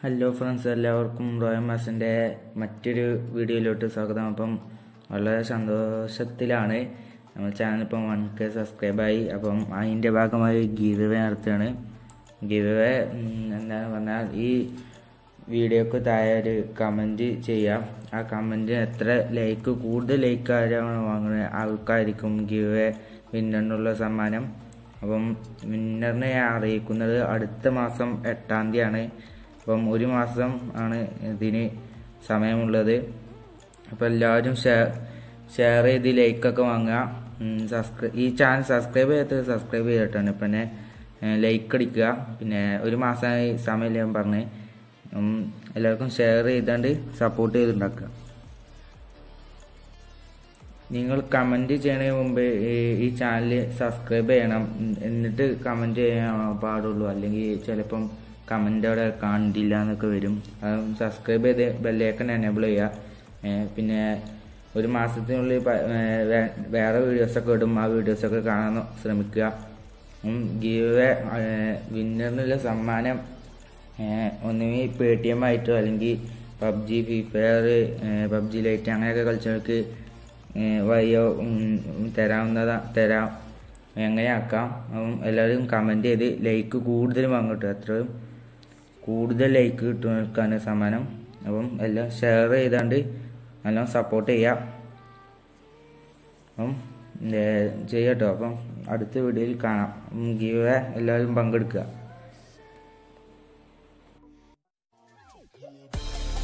hello friends എല്ലാവർക്കും royal മാസിൻ്റെ മറ്റൊരു വീഡിയോയിലോട്ട് സ്വാഗതം അപ്പം വളരെ സന്തോഷത്തിലാണ് നമ്മൾ ചാനൽ ഇപ്പം വൺ കെ സബ്സ്ക്രൈബായി അപ്പം അതിൻ്റെ ഭാഗമായി ഗീവ് നടത്തുകയാണ് ഗീവ് എന്താണ് പറഞ്ഞാൽ ഈ വീഡിയോക്ക് താഴെ ഒരു കമൻറ്റ് ചെയ്യാം ആ കമൻറ്റ് എത്ര ലൈക്ക് കൂടുതൽ ലൈക്ക് ആരാണ് വാങ്ങുന്നത് ആൾക്കായിരിക്കും ഗീവ് വിന്നറിനുള്ള സമ്മാനം അപ്പം വിന്നറിനെ ഞാൻ അറിയിക്കുന്നത് അടുത്ത മാസം എട്ടാം തീയതിയാണ് അപ്പം ഒരു മാസം ആണ് ഇതിന് സമയമുള്ളത് അപ്പോൾ എല്ലാവരും ഷെയർ ഷെയർ ചെയ്ത് ലൈക്കൊക്കെ വാങ്ങുക സബ്സ്ക്രൈബ് ഈ ചാനൽ സബ്സ്ക്രൈബ് ചെയ്യാത്തത് സബ്സ്ക്രൈബ് ചെയ്തിട്ടാണ് പിന്നെ ലൈക്ക് അടിക്കുക പിന്നെ ഒരു മാസമായി സമയമില്ല ഞാൻ പറഞ്ഞ് എല്ലാവർക്കും ഷെയർ ചെയ്താണ്ട് സപ്പോർട്ട് ചെയ്തുണ്ടാക്കുക നിങ്ങൾ കമൻറ്റ് ചെയ്യണതിന് മുമ്പ് ഈ ചാനൽ സബ്സ്ക്രൈബ് ചെയ്യണം എന്നിട്ട് കമൻറ്റ് ചെയ്യാൻ പാടുള്ളൂ അല്ലെങ്കിൽ ചിലപ്പം കമൻ്റ് അവിടെ കാണില്ല എന്നൊക്കെ വരും സബ്സ്ക്രൈബ് ചെയ്ത് ബെല്ലേക്കൺ എനേബിൾ ചെയ്യുക പിന്നെ ഒരു മാസത്തിനുള്ളിൽ വേറെ വീഡിയോസൊക്കെ ഇടും ആ വീഡിയോസൊക്കെ കാണാൻ ശ്രമിക്കുക ഗീവ് വിന്നറിനുള്ള സമ്മാനം ഒന്നുകിൽ പേ ടി എം ആയിട്ടോ അല്ലെങ്കിൽ PUBG free fire PUBG lite അങ്ങനെയൊക്കെ കളിച്ചവർക്ക് വഴിയോ തരാവുന്നതാ തരാം എങ്ങനെ ആക്കാം അപ്പം എല്ലാവരും കമൻറ്റ് ചെയ്ത് ലൈക്ക് കൂടുതൽ വാങ്ങട്ടെ അത്രയും കൂടുതൽ ലൈക്ക് കിട്ടുന്നവർക്കാണ് സമ്മാനം അപ്പം എല്ലാം ഷെയർ ചെയ്താണ്ട് എല്ലാം സപ്പോർട്ട് ചെയ്യാം അപ്പം ചെയ്യട്ടോ അപ്പം അടുത്ത വീഡിയോയിൽ കാണാം ഗീവ് എല്ലാവരും പങ്കെടുക്കുക